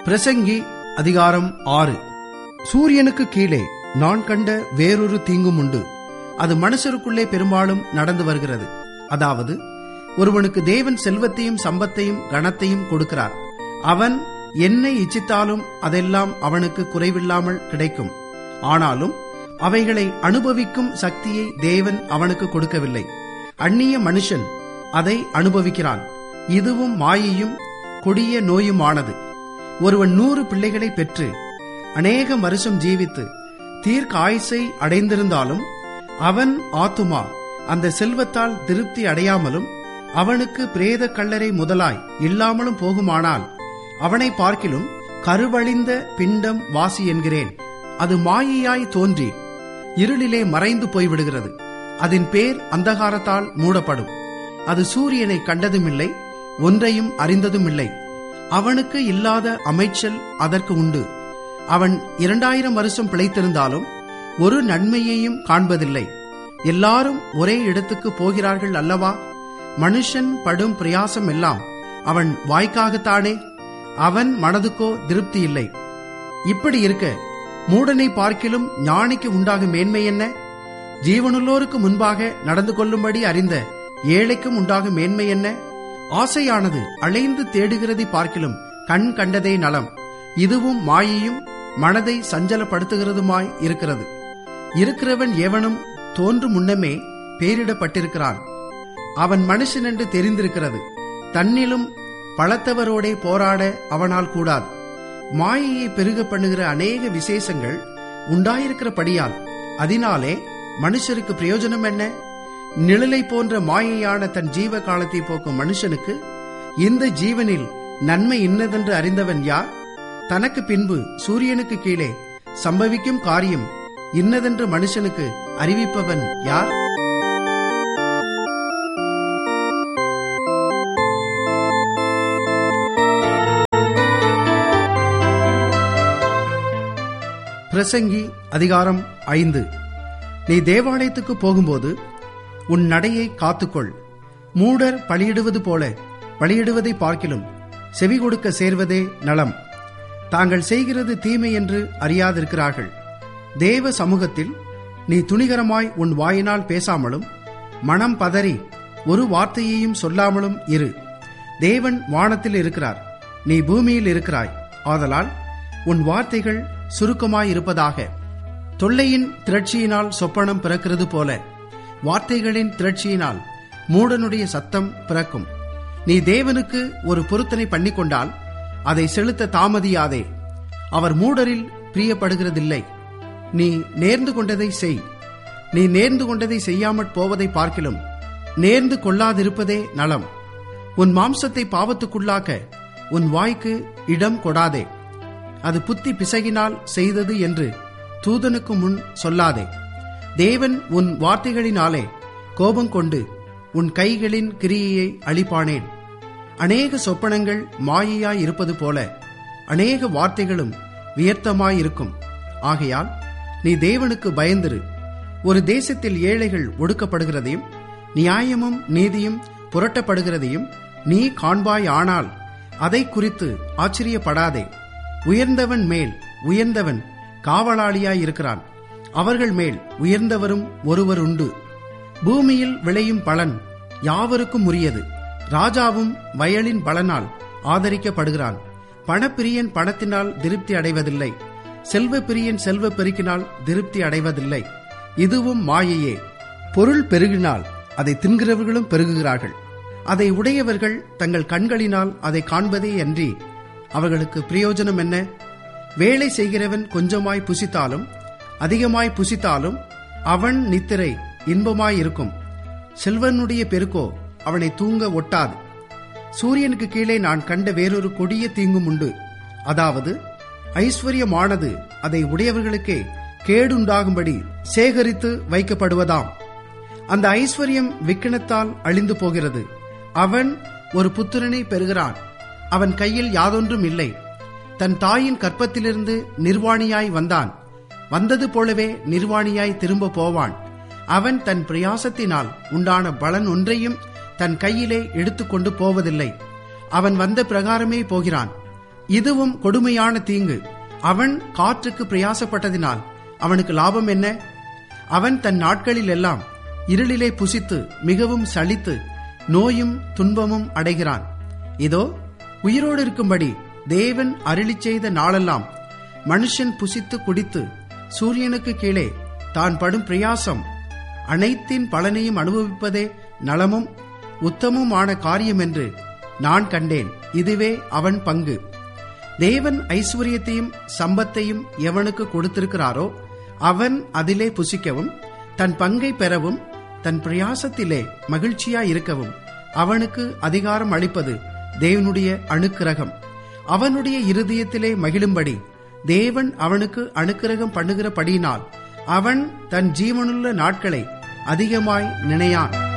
பிரசங்கி அதிகாரம் ஆறு சூரியனுக்கு கீழே நான் கண்ட வேறொரு தீங்கும் உண்டு அது மனுஷருக்குள்ளே பெரும்பாலும் நடந்து வருகிறது அதாவது ஒருவனுக்கு தேவன் செல்வத்தையும் சம்பத்தையும் கனத்தையும் கொடுக்கிறார் அவன் என்னை இச்சித்தாலும் அதெல்லாம் அவனுக்கு குறைவில்லாமல் கிடைக்கும் ஆனாலும் அவைகளை அனுபவிக்கும் சக்தியை தேவன் அவனுக்கு கொடுக்கவில்லை அந்நிய மனுஷன் அதை அனுபவிக்கிறான் இதுவும் மாயையும் கொடிய நோயுமானது ஒருவன் நூறு பிள்ளைகளை பெற்று அநேக வருஷம் ஜீவித்து தீர்க்க ஆயுசை அடைந்திருந்தாலும் அவன் ஆத்துமா அந்த செல்வத்தால் திருப்தி அடையாமலும் அவனுக்கு பிரேத கல்லறை முதலாய் இல்லாமலும் போகுமானால் அவனை பார்க்கிலும் கருவழிந்த பிண்டம் வாசி என்கிறேன் அது மாயையாய் தோன்றி இருளிலே மறைந்து போய்விடுகிறது அதன் பேர் அந்தகாரத்தால் மூடப்படும் அது சூரியனை கண்டதுமில்லை ஒன்றையும் அறிந்ததுமில்லை அவனுக்கு இல்லாத அமைச்சல் அதற்கு உண்டு அவன் இரண்டாயிரம் வருஷம் பிழைத்திருந்தாலும் ஒரு நன்மையையும் காண்பதில்லை எல்லாரும் ஒரே இடத்துக்கு போகிறார்கள் அல்லவா மனுஷன் படும் பிரயாசம் எல்லாம் அவன் வாய்க்காகத்தானே அவன் மனதுக்கோ திருப்தி இல்லை இப்படி இருக்க மூடனை பார்க்கிலும் ஞானிக்கு உண்டாகும் மேன்மை என்ன ஜீவனுள்ளோருக்கு முன்பாக நடந்து கொள்ளும்படி அறிந்த ஏழைக்கும் உண்டாகும் மேன்மை என்ன ஆசையானது அலைந்து தேடுகிறதை பார்க்கிலும் கண் கண்டதே நலம் இதுவும் மாயையும் மனதை சஞ்சலப்படுத்துகிறதுமாய் இருக்கிறது இருக்கிறவன் எவனும் தோன்றும் முன்னமே பேரிடப்பட்டிருக்கிறான் அவன் மனுஷன் என்று தெரிந்திருக்கிறது தன்னிலும் பலத்தவரோடே போராட அவனால் கூடாது மாயையை பெருக பண்ணுகிற அநேக விசேஷங்கள் உண்டாயிருக்கிறபடியால் அதனாலே மனுஷருக்கு பிரயோஜனம் என்ன நிழலை போன்ற மாயையான தன் ஜீவ காலத்தை போக்கும் மனுஷனுக்கு இந்த ஜீவனில் நன்மை இன்னதென்று அறிந்தவன் யார் தனக்கு பின்பு சூரியனுக்கு கீழே சம்பவிக்கும் காரியம் இன்னதென்று மனுஷனுக்கு அறிவிப்பவன் யார் பிரசங்கி அதிகாரம் ஐந்து நீ தேவாலயத்துக்கு போகும்போது உன் நடையை காத்துக்கொள் மூடர் பலியிடுவது போல பலியிடுவதை பார்க்கிலும் செவி கொடுக்க சேர்வதே நலம் தாங்கள் செய்கிறது தீமை என்று அறியாதிருக்கிறார்கள் தேவ சமூகத்தில் நீ துணிகரமாய் உன் வாயினால் பேசாமலும் மனம் பதறி ஒரு வார்த்தையையும் சொல்லாமலும் இரு தேவன் வானத்தில் இருக்கிறார் நீ பூமியில் இருக்கிறாய் ஆதலால் உன் வார்த்தைகள் சுருக்கமாயிருப்பதாக தொல்லையின் திரட்சியினால் சொப்பனம் பிறக்கிறது போல வார்த்தைகளின் திரட்சியினால் மூடனுடைய சத்தம் பிறக்கும் நீ தேவனுக்கு ஒரு பொருத்தனை பண்ணிக்கொண்டால் அதை செலுத்த தாமதியாதே அவர் மூடரில் பிரியப்படுகிறதில்லை நீ நேர்ந்து கொண்டதை செய் நீ நேர்ந்து கொண்டதை செய்யாமற் போவதை பார்க்கிலும் நேர்ந்து கொள்ளாதிருப்பதே நலம் உன் மாம்சத்தை பாவத்துக்குள்ளாக்க உன் வாய்க்கு இடம் கொடாதே அது புத்தி பிசகினால் செய்தது என்று தூதனுக்கு முன் சொல்லாதே தேவன் உன் வார்த்தைகளினாலே கோபம் கொண்டு உன் கைகளின் கிரியையை அழிப்பானேன் அநேக சொப்பனங்கள் மாயையாய் இருப்பது போல அநேக வார்த்தைகளும் வியர்த்தமாயிருக்கும் ஆகையால் நீ தேவனுக்கு பயந்திரு ஒரு தேசத்தில் ஏழைகள் ஒடுக்கப்படுகிறதையும் நியாயமும் நீதியும் புரட்டப்படுகிறதையும் நீ காண்பாய் ஆனால் அதை குறித்து ஆச்சரியப்படாதே உயர்ந்தவன் மேல் உயர்ந்தவன் காவலாளியாயிருக்கிறான் அவர்கள் மேல் உயர்ந்தவரும் ஒருவர் உண்டு பூமியில் விளையும் பலன் யாவருக்கும் உரியது ராஜாவும் வயலின் பலனால் ஆதரிக்கப்படுகிறான் பணப்பிரியன் பணத்தினால் திருப்தி அடைவதில்லை செல்வ பிரியன் செல்வ பெருக்கினால் திருப்தி அடைவதில்லை இதுவும் மாயையே பொருள் பெருகினால் அதை தின்கிறவர்களும் பெருகுகிறார்கள் அதை உடையவர்கள் தங்கள் கண்களினால் அதை காண்பதே அன்றி அவர்களுக்கு பிரயோஜனம் என்ன வேலை செய்கிறவன் கொஞ்சமாய் புசித்தாலும் அதிகமாய் புசித்தாலும் அவன் நித்திரை இன்பமாயிருக்கும் செல்வனுடைய பெருக்கோ அவனை தூங்க ஒட்டாது சூரியனுக்கு கீழே நான் கண்ட வேறொரு கொடிய தீங்கும் உண்டு அதாவது ஐஸ்வர்யமானது அதை உடையவர்களுக்கே கேடுண்டாகும்படி சேகரித்து வைக்கப்படுவதாம் அந்த ஐஸ்வர்யம் விக்கினத்தால் அழிந்து போகிறது அவன் ஒரு புத்திரனை பெறுகிறான் அவன் கையில் யாதொன்றும் இல்லை தன் தாயின் கற்பத்திலிருந்து நிர்வாணியாய் வந்தான் வந்தது போலவே நிர்வாணியாய் திரும்ப போவான் அவன் தன் பிரயாசத்தினால் உண்டான பலன் ஒன்றையும் தன் கையிலே எடுத்துக்கொண்டு போவதில்லை அவன் வந்த பிரகாரமே போகிறான் இதுவும் கொடுமையான தீங்கு அவன் காற்றுக்கு பிரயாசப்பட்டதினால் அவனுக்கு லாபம் என்ன அவன் தன் நாட்களில் எல்லாம் இருளிலே புசித்து மிகவும் சலித்து நோயும் துன்பமும் அடைகிறான் இதோ உயிரோடு இருக்கும்படி தேவன் அருளிச் செய்த நாளெல்லாம் மனுஷன் புசித்து குடித்து சூரியனுக்கு கீழே தான் படும் பிரயாசம் அனைத்தின் பலனையும் அனுபவிப்பதே நலமும் உத்தமுமான காரியம் என்று நான் கண்டேன் இதுவே அவன் பங்கு தேவன் ஐஸ்வர்யத்தையும் சம்பத்தையும் எவனுக்கு கொடுத்திருக்கிறாரோ அவன் அதிலே புசிக்கவும் தன் பங்கை பெறவும் தன் பிரயாசத்திலே மகிழ்ச்சியா இருக்கவும் அவனுக்கு அதிகாரம் அளிப்பது தேவனுடைய அணுக்கிரகம் அவனுடைய இருதயத்திலே மகிழும்படி தேவன் அவனுக்கு அணுக்கிரகம் பண்ணுகிறபடியினால் அவன் தன் ஜீவனுள்ள நாட்களை அதிகமாய் நினையான்